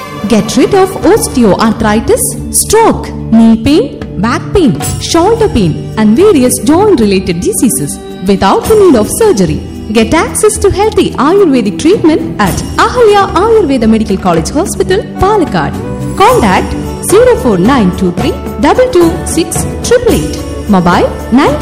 Get rid of osteoarthritis, stroke, knee pain, back pain, shoulder pain, and various joint related diseases without the need of surgery. Get access to healthy Ayurvedic treatment at Ahalya Ayurveda Medical College Hospital, Palakkad. Contact 04923 226 888. Mobile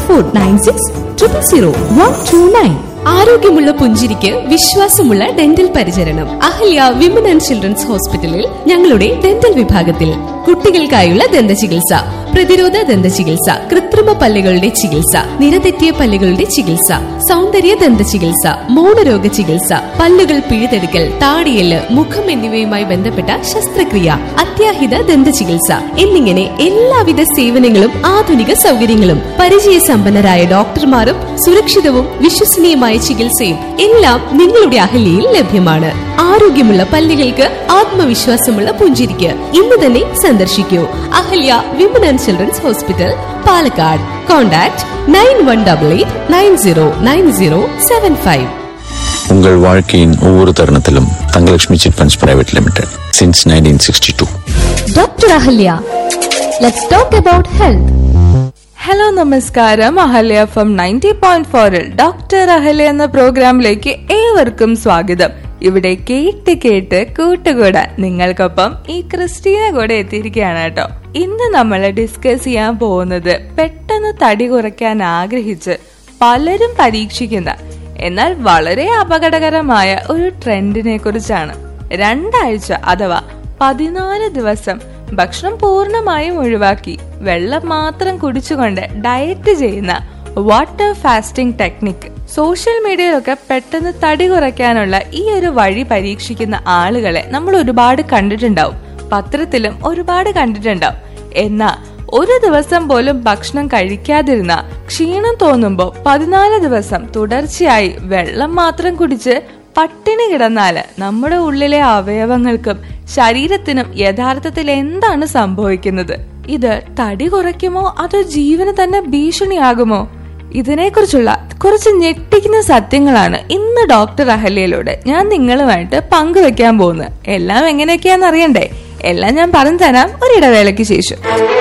9496 000 129. ആരോഗ്യമുള്ള പുഞ്ചിരിക്ക് വിശ്വാസമുള്ള dental പരിചരണം Ahalya women and children's ഹോസ്പിറ്റലിൽ ഞങ്ങളുടെ dental വിഭാഗത്തിൽ കുട്ടികൾക്കായുള്ള ദന്ത ചികിത്സ പ്രതിരോധ ദന്ത ചികിത്സ കൃത്രിമ പല്ലുകളുടെ ചികിത്സ നിരതെറ്റിയ പല്ലുകളുടെ ചികിത്സ സൗന്ദര്യ ദന്ത ചികിത്സ മൗനരോഗ ചികിത്സ പല്ലുകൾ പിഴുതെടുക്കൽ താടിയല് മുഖം എന്നിവയുമായി ബന്ധപ്പെട്ട ശസ്ത്രക്രിയ അത്യാഹിത ദന്ത ചികിത്സ എന്നിങ്ങനെ എല്ലാവിധ സേവനങ്ങളും ആധുനിക സൗകര്യങ്ങളും പരിചയസമ്പന്നരായ ഡോക്ടർമാരും സുരക്ഷിതവും വിശ്വസനീയമായ ചികിത്സയും എല്ലാം നിങ്ങളുടെ അഹല്യയിൽ ലഭ്യമാണ് ആരോഗ്യമുള്ള പല്ലുകൾക്ക് ആത്മവിശ്വാസമുള്ള പുഞ്ചിരിക്ക് ഇന്ന് തന്നെ സന്ദർശിക്കൂ Ahalya women and children's hospital Palakkad contact nine one double eight nine zero nine zero seven five உங்கள் வாழ்க்கையின் ஒவ்வொரு தருணத்திலும் Thangalakshmi chit funds private limited since nineteen sixty two doctor Ahalya let's talk about health hello നമസ്കാരം Ahalya F M ninety point ഫോറിൽ doctor Ahalya എന്ന പ്രോഗ്രാമിലേക്ക് ഏവർക്കും സ്വാഗതം ഇവിടെ കേട്ട് കേട്ട് കൂട്ടുകൂടാൻ നിങ്ങൾക്കൊപ്പം ഈ ക്രിസ്റ്റീന കൂടെ എത്തിയിരിക്കുകയാണ് കേട്ടോ ഇന്ന് നമ്മൾ ഡിസ്കസ് ചെയ്യാൻ പോകുന്നത് പെട്ടെന്ന് തടി കുറയ്ക്കാൻ ആഗ്രഹിച്ച് പലരും പരീക്ഷിക്കുന്ന എന്നാൽ വളരെ അപകടകരമായ ഒരു ട്രെൻഡിനെ കുറിച്ചാണ് രണ്ടാഴ്ച അഥവാ പതിനാല് ദിവസം ഭക്ഷണം പൂർണ്ണമായും ഒഴിവാക്കി വെള്ളം മാത്രം കുടിച്ചുകൊണ്ട് ഡയറ്റ് ചെയ്യുന്ന വാട്ടർ ഫാസ്റ്റിംഗ് ടെക്നിക് സോഷ്യൽ മീഡിയയിലൊക്കെ പെട്ടെന്ന് തടി കുറയ്ക്കാനുള്ള ഈ ഒരു വഴി പരീക്ഷിക്കുന്ന ആളുകളെ നമ്മൾ ഒരുപാട് കണ്ടിട്ടുണ്ടാവും പത്രത്തിലും ഒരുപാട് കണ്ടിട്ടുണ്ടാവും എന്നാ ഒരു ദിവസം പോലും ഭക്ഷണം കഴിക്കാതിരുന്ന ക്ഷീണം തോന്നുമ്പോൾ പതിനാല് ദിവസം തുടർച്ചയായി വെള്ളം മാത്രം കുടിച്ച് പട്ടിണി കിടന്നാല് നമ്മുടെ ഉള്ളിലെ അവയവങ്ങൾക്കും ശരീരത്തിനും യഥാർത്ഥത്തിൽ എന്താണ് സംഭവിക്കുന്നത് ഇത് തടി കുറയ്ക്കുമോ അതോ ജീവന് തന്നെ ഭീഷണിയാകുമോ ഇതിനെക്കുറിച്ചുള്ള കുറച്ച് ഞെട്ടിക്കുന്ന സത്യങ്ങളാണ് ഇന്ന് ഡോക്ടർ അഹല്യയിലൂടെ ഞാൻ നിങ്ങളുമായിട്ട് പങ്കുവെക്കാൻ പോകുന്നത് എല്ലാം എങ്ങനെയൊക്കെയാന്ന് അറിയണ്ടേ എല്ലാം ഞാൻ പറഞ്ഞു തരാം ഒരിടവേളയ്ക്ക് ശേഷം